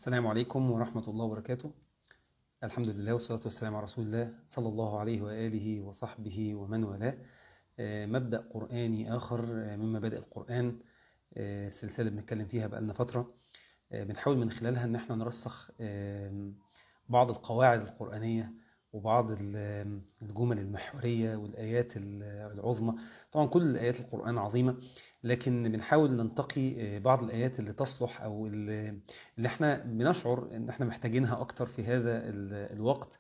السلام عليكم ورحمة الله وبركاته الحمد لله والصلاة والسلام على رسول الله صلى الله عليه وآله وصحبه ومن والاه آه، مبدأ قرآني آخر آه، من مبادئ القرآن آه، سلسلة بنتكلم فيها بقالنا فترة آه، بنحاول من خلالها ان احنا نرسخ آه، بعض القواعد القرآنية وبعض ال- الجمل المحورية والآيات ال- العظمى طبعا كل آيات القرآن عظيمة لكن بنحاول ننتقي آه، بعض الآيات اللي تصلح أو اللي اللي احنا بنشعر ان احنا محتاجينها اكتر في هذا ال- الوقت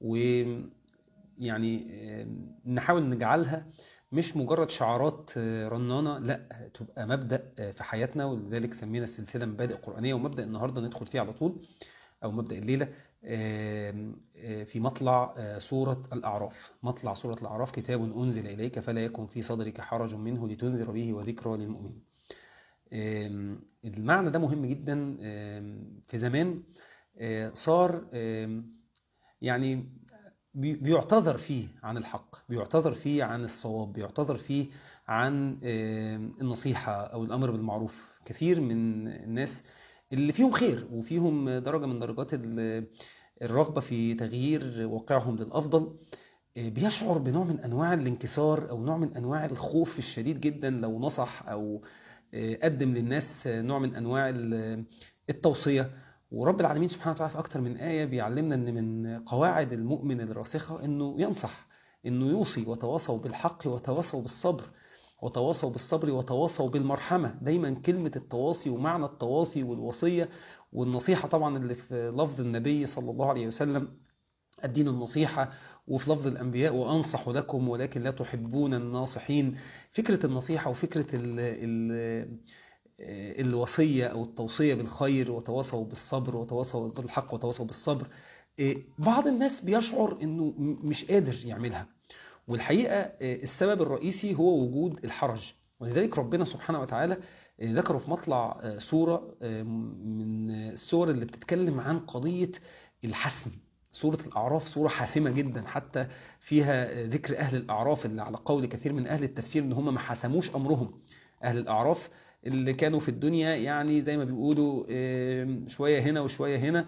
ويعني آه، نحاول نجعلها مش مجرد شعارات آه، رنانة لا تبقى مبدأ آه، في حياتنا ولذلك سمينا السلسلة مبادئ قرآنية ومبدأ النهاردة ندخل فيه على طول أو مبدأ الليلة آه، آه، في مطلع آه، سورة الأعراف مطلع سورة الأعراف كتاب أنزل إليك فلا يكن في صدرك حرج منه لتنذر به وذكرى للمؤمنين آم، المعنى ده مهم جدا آم، في زمان آه، صار آم، يعني بي- بيعتذر فيه عن الحق بيعتذر فيه عن الصواب بيعتذر فيه عن آم، النصيحة أو الأمر بالمعروف كثير من الناس اللي فيهم خير وفيهم درجة من درجات ال- الرغبة في تغيير واقعهم للأفضل آه، بيشعر بنوع من أنواع الانكسار أو نوع من أنواع الخوف الشديد جدا لو نصح أو آه، قدم للناس آه، نوع من أنواع ال- التوصية ورب العالمين سبحانه وتعالى في أكتر من آية بيعلمنا أن من قواعد المؤمن الراسخة أنه ينصح أنه يوصي وتواصوا بالحق وتواصوا بالصبر وتواصوا بالصبر وتواصوا بالمرحمة دايما كلمة التواصي ومعنى التواصي والوصية والنصيحة طبعا اللي في لفظ النبي صلى الله عليه وسلم الدين النصيحة وفي لفظ الأنبياء وأنصح لكم ولكن لا تحبون الناصحين فكرة النصيحة وفكرة ال ال الوصية أو التوصية بالخير وتواصوا بالصبر وتواصوا بالحق وتواصوا بالصبر إيه، بعض الناس بيشعر أنه م- مش قادر يعملها والحقيقة إيه، السبب الرئيسي هو وجود الحرج ولذلك ربنا سبحانه وتعالى إيه، ذكره في مطلع آه، سورة آه، من السور اللي بتتكلم عن قضية الحسم سورة الأعراف سورة حاسمة جدا حتى فيها ذكر أهل الأعراف اللي على قول كثير من أهل التفسير إن هم ما حسموش أمرهم أهل الأعراف اللي كانوا في الدنيا يعني زي ما بيقولوا آم، شوية هنا وشوية هنا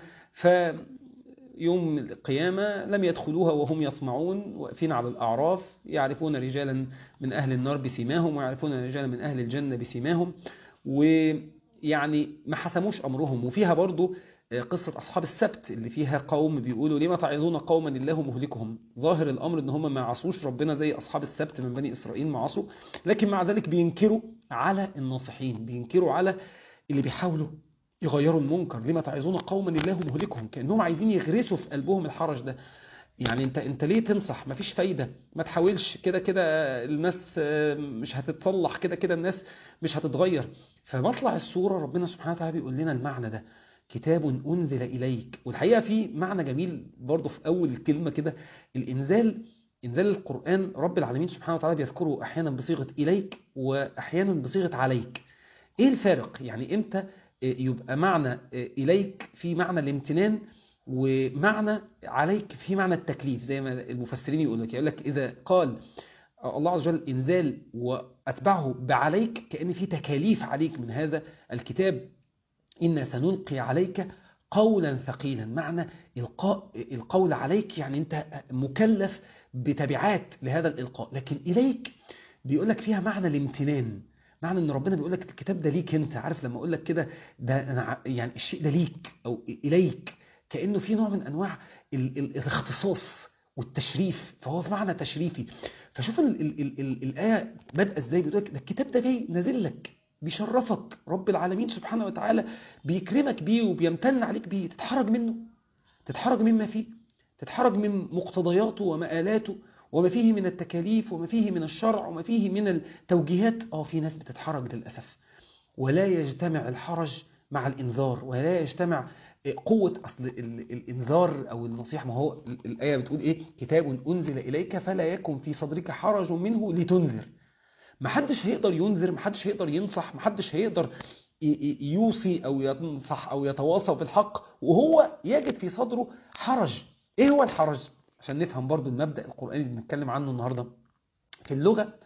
فيوم القيامة لم يدخلوها وهم يطمعون واقفين على الأعراف يعرفون رجالا من أهل النار بسيماهم ويعرفون رجالا من أهل الجنة بسيماهم ويعني ما حسموش أمرهم وفيها برضو قصة أصحاب السبت اللي فيها قوم بيقولوا لما تعظون قوما الله مهلكهم ظاهر الأمر إن هم ما عصوش ربنا زي أصحاب السبت من بني إسرائيل ما عصوا لكن مع ذلك بينكروا على الناصحين بينكروا على اللي بيحاولوا يغيروا المنكر لما تعظون قوما الله مهلكهم كأنهم عايزين يغرسوا في قلبهم الحرج ده يعني انت انت ليه تنصح مفيش فايدة ما تحاولش كده كده الناس آه، مش هتتصلح كده كده الناس مش هتتغير فمطلع السورة ربنا سبحانه وتعالى بيقول لنا المعنى ده كتاب أنزل إليك والحقيقة في معنى جميل برضه في أول الكلمة كده الإنزال إنزال القرآن رب العالمين سبحانه وتعالى بيذكره أحيانا بصيغة إليك وأحيانا بصيغة عليك إيه الفارق؟ يعني إمتى يبقى معنى إليك في معنى الامتنان ومعنى عليك في معنى التكليف زي ما المفسرين يقول لك يقول لك إذا قال الله عز وجل إنزال وأتبعه بعليك كأن في تكاليف عليك من هذا الكتاب إنا سنلقي عليك قولا ثقيلا معنى إلقاء القول عليك يعني أنت مكلف بتبعات لهذا الإلقاء لكن إليك بيقول لك فيها معنى الامتنان معنى ان ربنا بيقول لك الكتاب ده ليك انت عارف لما اقول لك كده ده انا ع- يعني الشيء ده ليك او اليك كانه في نوع من انواع ال ال الاختصاص والتشريف فهو في معنى تشريفي فشوف ال ال ال ال الايه بادئه ازاي بيقول لك ده الكتاب ده جاي نازل لك بيشرفك رب العالمين سبحانه وتعالى بيكرمك بيه وبيمتن عليك بيه تتحرج منه تتحرج مما فيه تتحرج من مقتضياته ومآلاته وما فيه من التكاليف وما فيه من الشرع وما فيه من التوجيهات اه في ناس بتتحرج للأسف ولا يجتمع الحرج مع الإنذار ولا يجتمع قوة أصل ال- الإنذار أو النصيحة ما هو ال- الآية بتقول إيه كتاب أنزل إليك فلا يكن في صدرك حرج منه لتنذر محدش هيقدر ينذر محدش هيقدر ينصح محدش هيقدر ي- ي- يوصي أو ينصح أو يتواصى بالحق وهو يجد في صدره حرج إيه هو الحرج؟ عشان نفهم برضو المبدأ القرآني اللي بنتكلم عنه النهاردة في اللغة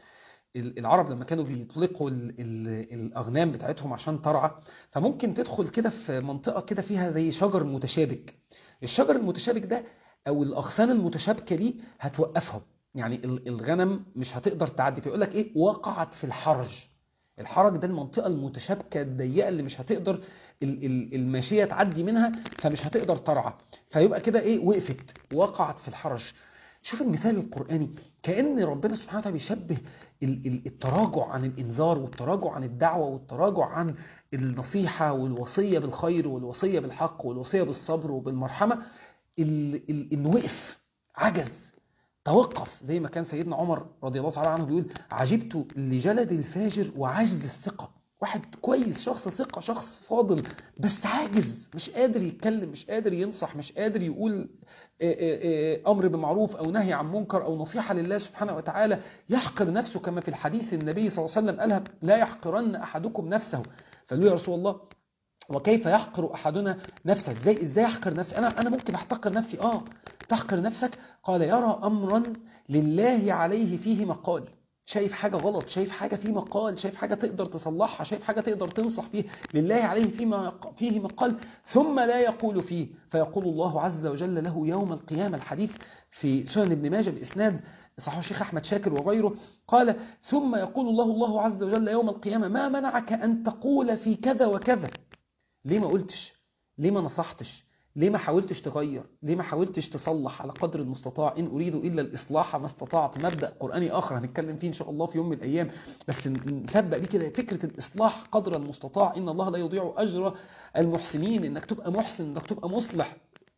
ال- العرب لما كانوا بيطلقوا ال- ال- الاغنام بتاعتهم عشان ترعى فممكن تدخل كده في منطقه كده فيها زي شجر متشابك الشجر المتشابك ده او الاغصان المتشابكه دي هتوقفهم يعني ال- الغنم مش هتقدر تعدي فيقول لك ايه وقعت في الحرج الحرج ده المنطقه المتشابكه الضيقه اللي مش هتقدر ال- ال- الماشيه تعدي منها فمش هتقدر ترعى فيبقى كده ايه وقفت وقعت في الحرج شوف المثال القرآني كأن ربنا سبحانه وتعالى بيشبه ال- ال- التراجع عن الإنذار والتراجع عن الدعوة والتراجع عن النصيحة والوصية بالخير والوصية بالحق والوصية بالصبر وبالمرحمة ال- ال- إنه وقف عجز توقف زي ما كان سيدنا عمر رضي الله تعالى عنه بيقول عجبت لجلد الفاجر وعجز الثقة واحد كويس شخص ثقة شخص فاضل بس عاجز مش قادر يتكلم مش قادر ينصح مش قادر يقول آه، آه، آه، أمر بمعروف أو نهي عن منكر أو نصيحة لله سبحانه وتعالى يحقر نفسه كما في الحديث النبي صلى الله عليه وسلم قالها لا يحقرن أحدكم نفسه فقالوا يا رسول الله وكيف يحقر احدنا نفسه ازاي ازاي يحقر نفسي انا انا ممكن احتقر نفسي اه تحقر نفسك قال يرى امرا لله عليه فيه مقال شايف حاجة غلط شايف حاجة فيه مقال شايف حاجة تقدر تصلحها شايف حاجة تقدر تنصح فيه لله عليه فيه, فيه مقال ثم لا يقول فيه فيقول الله عز وجل له يوم القيامة الحديث في سنن ابن ماجه بإسناد صحيح الشيخ أحمد شاكر وغيره قال ثم يقول الله الله عز وجل يوم القيامة ما منعك أن تقول في كذا وكذا ليه ما قلتش ليه ما نصحتش ليه ما حاولتش تغير ليه ما حاولتش تصلح على قدر المستطاع إن أريد إلا الإصلاح ما استطعت مبدأ قرآني آخر هنتكلم فيه إن شاء الله في يوم من الأيام بس نسبق بيه كده فكرة الإصلاح قدر المستطاع إن الله لا يضيع أجر المحسنين إنك تبقى محسن إنك تبقى مصلح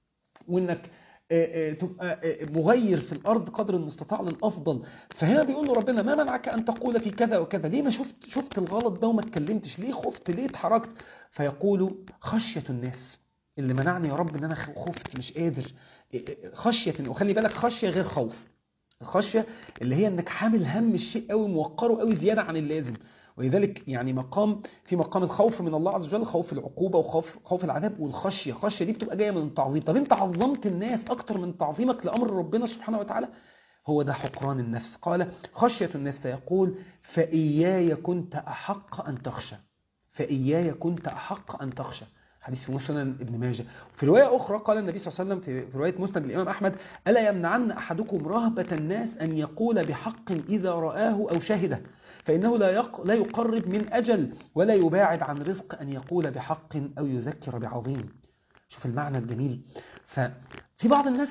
وإنك تبقى مغير في الأرض قدر المستطاع للأفضل فهنا بيقول له ربنا ما منعك أن تقول في كذا وكذا ليه ما شفت شفت الغلط ده وما اتكلمتش ليه خفت ليه اتحركت فيقول خشية الناس اللي منعني يا رب ان انا خفت مش قادر خشية وخلي بالك خشية غير خوف الخشية اللي هي انك حامل هم الشيء قوي موقره قوي زيادة عن اللازم ولذلك يعني مقام في مقام الخوف من الله عز وجل خوف العقوبة وخوف خوف العذاب والخشية الخشية دي بتبقى جاية من التعظيم طب انت عظمت الناس اكتر من تعظيمك لامر ربنا سبحانه وتعالى هو ده حقران النفس قال خشية الناس فيقول فإياي كنت أحق أن تخشى فإياي كنت أحق أن تخشى حديث في مسند ابن ماجه في رواية أخرى قال النبي صلى الله عليه وسلم في رواية مسند الإمام أحمد ألا يمنعن أحدكم رهبة الناس أن يقول بحق إذا رآه أو شهده فإنه لا يق... لا يقرب من أجل ولا يباعد عن رزق أن يقول بحق أو يذكر بعظيم شوف المعنى الجميل ففي بعض الناس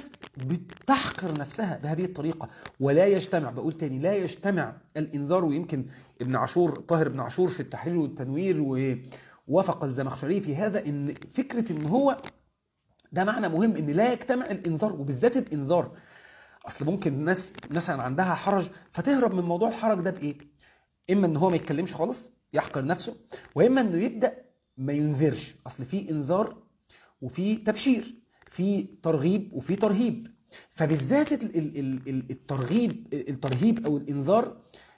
بتحقر نفسها بهذه الطريقة ولا يجتمع بقول تاني لا يجتمع الإنذار ويمكن ابن عاشور طاهر ابن عاشور في التحرير والتنوير و وافق الزمخشري في هذا ان فكرة ان هو ده معنى مهم ان لا يجتمع الانذار وبالذات الانذار اصل ممكن الناس مثلا عندها حرج فتهرب من موضوع الحرج ده بايه اما ان هو ما يتكلمش خالص يحقر نفسه واما انه يبدا ما ينذرش اصل في انذار وفي تبشير في ترغيب وفي ترهيب فبالذات الترغيب الترهيب او الانذار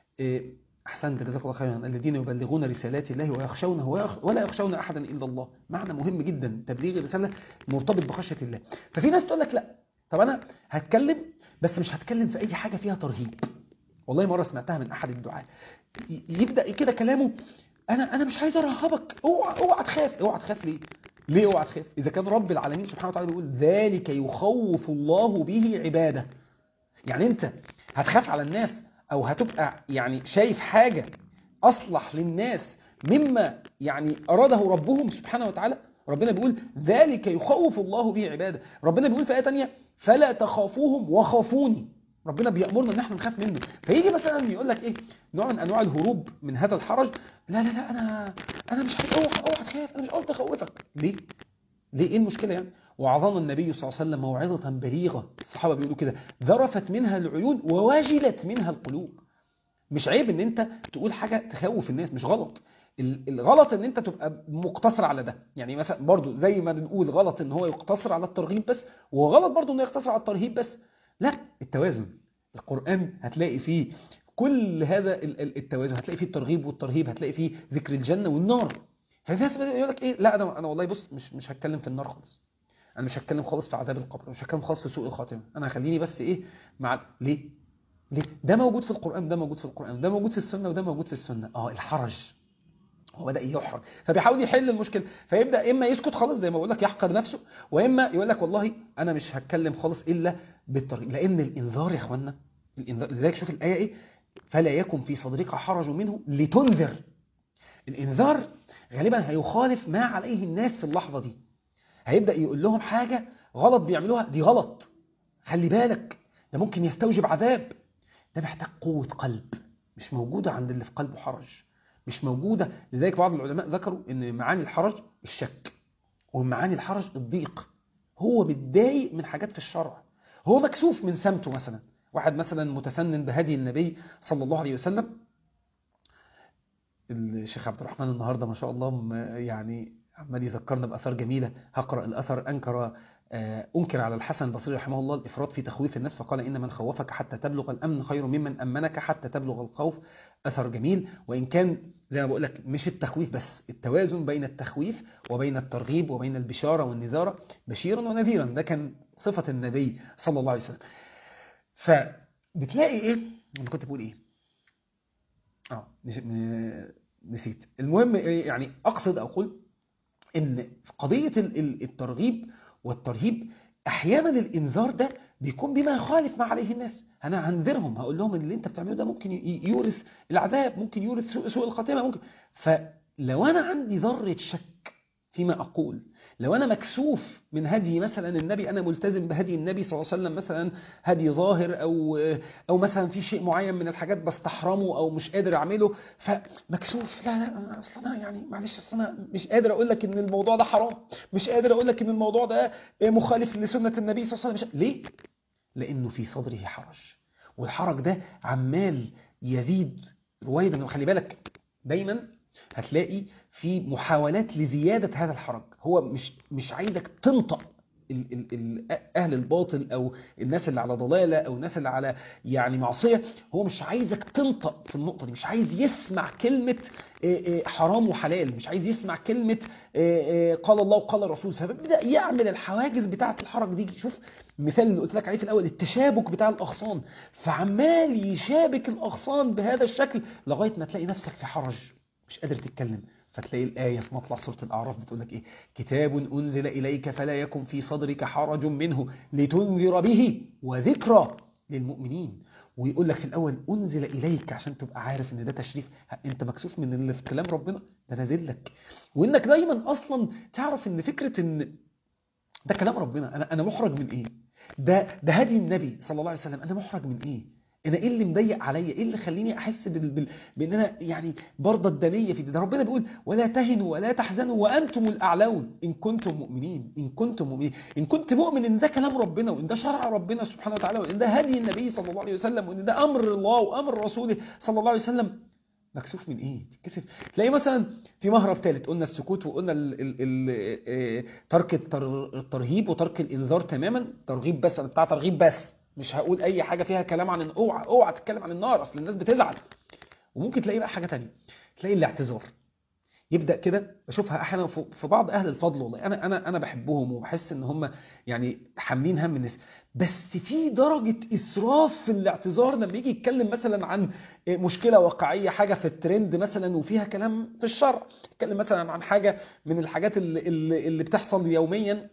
أحسنت جزاك الله خيرا الذين يبلغون رسالات الله ويخشونه ولا يخشون أحدا إلا الله معنى مهم جدا تبليغ الرسالة مرتبط بخشية الله ففي ناس تقول لك لا طب أنا هتكلم بس مش هتكلم في أي حاجة فيها ترهيب والله مرة سمعتها من أحد الدعاء يبدأ كده كلامه أنا أنا مش عايز أرهبك اوعى اوعى تخاف اوعى تخاف ليه ليه اوعى تخاف إذا كان رب العالمين سبحانه وتعالى بيقول ذلك يخوف الله به عباده يعني أنت هتخاف على الناس او هتبقى يعني شايف حاجة اصلح للناس مما يعني اراده ربهم سبحانه وتعالى ربنا بيقول ذلك يخوف الله به عباده ربنا بيقول في آية تانية فلا تخافوهم وخافوني ربنا بيأمرنا ان احنا نخاف منه فيجي مثلا يقول لك ايه نوع من انواع الهروب من هذا الحرج لا لا لا انا انا مش اوعى اوعى تخاف انا مش قلت اخوفك ليه ليه ايه المشكله يعني وعظنا النبي صلى الله عليه وسلم موعظة بليغة الصحابة بيقولوا كده ذرفت منها العيون ووجلت منها القلوب مش عيب ان انت تقول حاجة تخوف الناس مش غلط الغلط ان انت تبقى مقتصر على ده يعني مثلا برضو زي ما بنقول غلط ان هو يقتصر على الترغيب بس وغلط برضو انه يقتصر على الترهيب بس لا التوازن القرآن هتلاقي فيه كل هذا التوازن هتلاقي فيه الترغيب والترهيب هتلاقي فيه ذكر الجنة والنار ففي ناس يقول لك ايه لا انا انا والله بص مش مش هتكلم في النار خالص انا مش هتكلم خالص في عذاب القبر مش هتكلم خالص في سوء الخاتمه انا هخليني بس ايه مع ليه ليه؟ ده موجود في القرآن وده موجود في القرآن وده موجود في السنة وده موجود في السنة اه الحرج هو بدأ يحرج فبيحاول يحل المشكلة فيبدأ إما يسكت خالص زي ما بقول لك يحقر نفسه وإما يقول لك والله أنا مش هتكلم خالص إلا بالطريق لأن الإنذار يا إخوانا الإنذار لذلك شوف الآية إيه فلا يكن في صدرك حرج منه لتنذر الإنذار غالبا هيخالف ما عليه الناس في اللحظة دي هيبدأ يقول لهم حاجة غلط بيعملوها دي غلط خلي بالك ده ممكن يستوجب عذاب ده محتاج قوة قلب مش موجودة عند اللي في قلبه حرج مش موجودة لذلك بعض العلماء ذكروا ان معاني الحرج الشك ومن معاني الحرج الضيق هو متضايق من حاجات في الشرع هو مكسوف من سمته مثلا واحد مثلا متسنن بهدي النبي صلى الله عليه وسلم الشيخ عبد الرحمن النهارده ما شاء الله يعني عمال يذكرنا بأثار جميلة هقرأ الأثر أنكر أنكر على الحسن البصري رحمه الله الإفراط في تخويف الناس فقال إن من خوفك حتى تبلغ الأمن خير ممن أمنك حتى تبلغ الخوف أثر جميل وإن كان زي ما بقول لك مش التخويف بس التوازن بين التخويف وبين الترغيب وبين البشارة والنذارة بشيرا ونذيرا ده كان صفة النبي صلى الله عليه وسلم فبتلاقي إيه أنا كنت بقول إيه آه نسيت المهم يعني أقصد أقول إن قضية الترغيب والترهيب احيانا الانذار ده بيكون بما يخالف ما عليه الناس انا هنذرهم هقول لهم ان اللي انت بتعمله ده ممكن يورث العذاب ممكن يورث سوء, سوء الخاتمه ممكن فلو انا عندي ذره شك فيما اقول لو انا مكسوف من هدي مثلا النبي انا ملتزم بهدي النبي صلى الله عليه وسلم مثلا هدي ظاهر او او مثلا في شيء معين من الحاجات بستحرمه او مش قادر اعمله فمكسوف لا لا اصل انا يعني معلش اصل انا مش قادر اقول لك ان الموضوع ده حرام مش قادر اقول لك ان الموضوع ده مخالف لسنه النبي صلى الله عليه وسلم ليه لانه في صدره حرج والحرج ده عمال يزيد رويدا وخلي بالك دايما هتلاقي في محاولات لزيادة هذا الحرج هو مش مش عايزك تنطق ال ال ال أهل الباطل أو الناس اللي على ضلالة أو الناس اللي على يعني معصية هو مش عايزك تنطق في النقطة دي مش عايز يسمع كلمة حرام وحلال مش عايز يسمع كلمة قال الله وقال الرسول فبيبدأ يعمل الحواجز بتاعة الحرج دي شوف مثال اللي قلت لك عليه في الأول التشابك بتاع الأغصان فعمال يشابك الأغصان بهذا الشكل لغاية ما تلاقي نفسك في حرج مش قادر تتكلم فتلاقي الآية في مطلع سورة الأعراف بتقول لك إيه كتاب أنزل إليك فلا يكن في صدرك حرج منه لتنذر به وذكرى للمؤمنين ويقول لك في الأول أنزل إليك عشان تبقى عارف إن ده تشريف أنت مكسوف من اللي في كلام ربنا ده نازل لك وإنك دايما أصلا تعرف إن فكرة إن ده كلام ربنا أنا أنا محرج من إيه ده ده هدي النبي صلى الله عليه وسلم أنا محرج من إيه انا ايه اللي مضيق عليا ايه اللي خليني احس بال... بال... بان انا يعني برضه الدنيه في ده, ده ربنا بيقول ولا تهنوا ولا تحزنوا وانتم الاعلون ان كنتم مؤمنين ان كنتم مؤمنين ان كنت مؤمن ان ده كلام ربنا وان ده شرع ربنا سبحانه وتعالى وان ده هدي النبي صلى الله عليه وسلم وان ده امر الله وامر رسوله صلى الله عليه وسلم مكسوف من ايه تتكسف تلاقي مثلا في مهرب ثالث قلنا السكوت وقلنا ال ال ال ترك الترهيب وترك الانذار تماما ترغيب بس انا بتاع ترغيب بس مش هقول اي حاجه فيها كلام عن اوعى اوعى تتكلم عن النار اصل الناس بتزعل وممكن تلاقي بقى حاجه تانية تلاقي الاعتذار يبدا كده بشوفها احيانا في بعض اهل الفضل والله انا انا انا بحبهم وبحس ان هم يعني حاملين هم الناس بس في درجه اسراف في الاعتذار لما يجي يتكلم مثلا عن مشكله واقعيه حاجه في الترند مثلا وفيها كلام في الشرع يتكلم مثلا عن حاجه من الحاجات اللي, اللي, اللي بتحصل يوميا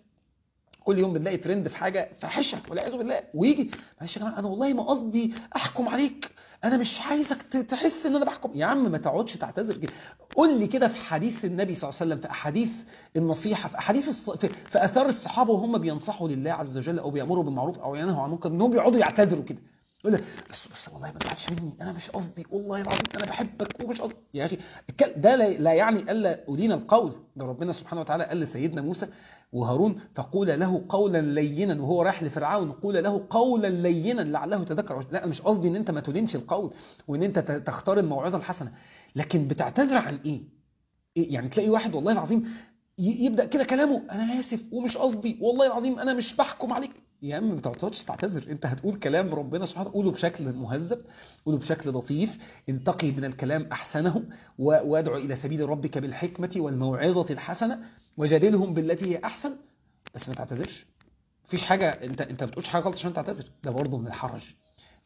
كل يوم بنلاقي ترند في حاجه فاحشه والعياذ بالله ويجي معلش يا جماعه انا والله ما قصدي احكم عليك انا مش عايزك تحس ان انا بحكم يا عم ما تقعدش تعتذر قول لي كده في حديث النبي صلى الله عليه وسلم في احاديث النصيحه في احاديث الص... في... في اثار الصحابه وهم بينصحوا لله عز وجل او بيامروا بالمعروف او ينهوا عن المنكر انهم بيقعدوا يعتذروا كده يقول لك بس, بس والله ما تزعلش مني انا مش قصدي والله العظيم انا بحبك ومش قصدي يا اخي ده لا يعني الا ارينا القول ده ربنا سبحانه وتعالى قال لسيدنا موسى وهارون فقول له قولا لينا وهو رايح لفرعون قول له قولا لينا لعله يتذكر لا مش قصدي ان انت ما تدينش القول وان انت تختار الموعظه الحسنه لكن بتعتذر عن ايه إيه يعني تلاقي واحد والله العظيم يبدا كده كلامه انا اسف ومش قصدي والله العظيم انا مش بحكم عليك يا عم ما تقعدش تعتذر انت هتقول كلام ربنا سبحانه قوله بشكل مهذب قوله بشكل لطيف انتقي من الكلام احسنه وادعو الى سبيل ربك بالحكمه والموعظه الحسنه وجادلهم بالتي هي احسن بس ما تعتذرش مفيش حاجه انت انت ما بتقولش حاجه غلط عشان تعتذر ده برضه من الحرج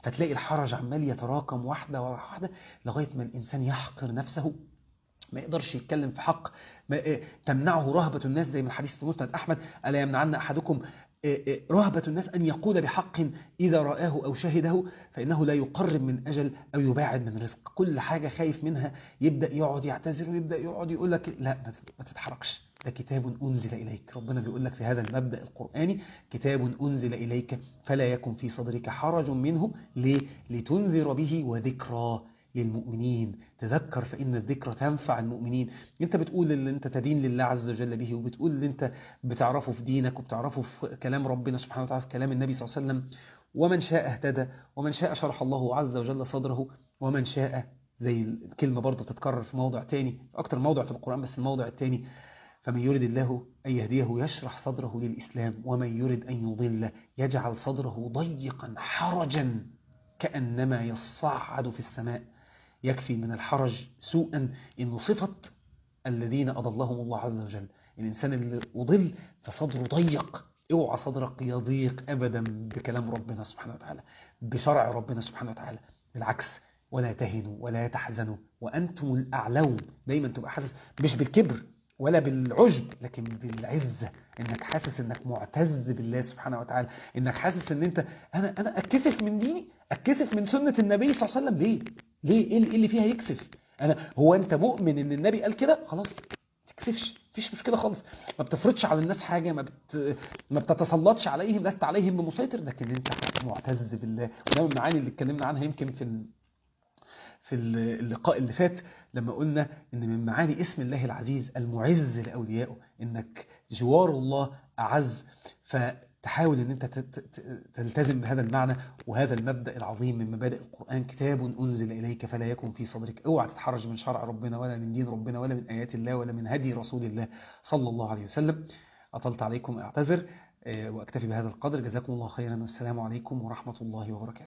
فتلاقي الحرج عمال يتراكم واحدة ورا واحدة لغاية ما الإنسان يحقر نفسه ما يقدرش يتكلم في حق ما تمنعه رهبة الناس زي ما الحديث في مسند أحمد ألا يمنعن أحدكم رهبة الناس أن يقول بحق إذا رآه أو شهده فإنه لا يقرب من أجل أو يباعد من رزق كل حاجة خايف منها يبدأ يقعد يعتذر ويبدأ يقعد يقول لك لا ما تتحركش ده كتاب أنزل إليك ربنا بيقول لك في هذا المبدأ القرآني كتاب أنزل إليك فلا يكن في صدرك حرج منه ليه؟ لتنذر به وذكرى للمؤمنين تذكر فإن الذكرى تنفع المؤمنين انت بتقول اللي انت تدين لله عز وجل به وبتقول اللي انت بتعرفه في دينك وبتعرفه في كلام ربنا سبحانه وتعالى في كلام النبي صلى الله عليه وسلم ومن شاء اهتدى ومن شاء شرح الله عز وجل صدره ومن شاء زي الكلمة برضه تتكرر في موضع تاني أكتر موضع في القرآن بس الموضع التاني فمن يرد الله أن يهديه يشرح صدره للإسلام ومن يرد أن يضل يجعل صدره ضيقا حرجا كأنما يصعد في السماء يكفي من الحرج سوءا إنه صفة الذين أضلهم الله عز وجل الإنسان اللي أضل فصدره ضيق اوعى صدرك يضيق أبدا بكلام ربنا سبحانه وتعالى بشرع ربنا سبحانه وتعالى بالعكس ولا تهنوا ولا تحزنوا وأنتم الأعلون دايما تبقى حاسس مش بالكبر ولا بالعجب لكن بالعزة انك حاسس انك معتز بالله سبحانه وتعالى انك حاسس ان انت انا انا اتكسف من ديني اتكسف من سنة النبي صلى الله عليه وسلم ليه ليه ايه اللي فيها يكسف انا هو انت مؤمن ان النبي قال كده خلاص تكسفش مفيش مشكله خالص ما بتفرضش على الناس حاجه ما بت... ما بتتسلطش عليهم لست عليهم بمسيطر لكن انت معتز بالله وده من المعاني اللي اتكلمنا عنها يمكن في ال... في اللقاء اللي فات لما قلنا ان من معاني اسم الله العزيز المعز لاوليائه انك جوار الله اعز فتحاول ان انت تلتزم بهذا المعنى وهذا المبدا العظيم من مبادئ القران كتاب انزل اليك فلا يكن في صدرك اوعى تتحرج من شرع ربنا ولا من دين ربنا ولا من ايات الله ولا من هدي رسول الله صلى الله عليه وسلم اطلت عليكم اعتذر واكتفي بهذا القدر جزاكم الله خيرا والسلام عليكم ورحمه الله وبركاته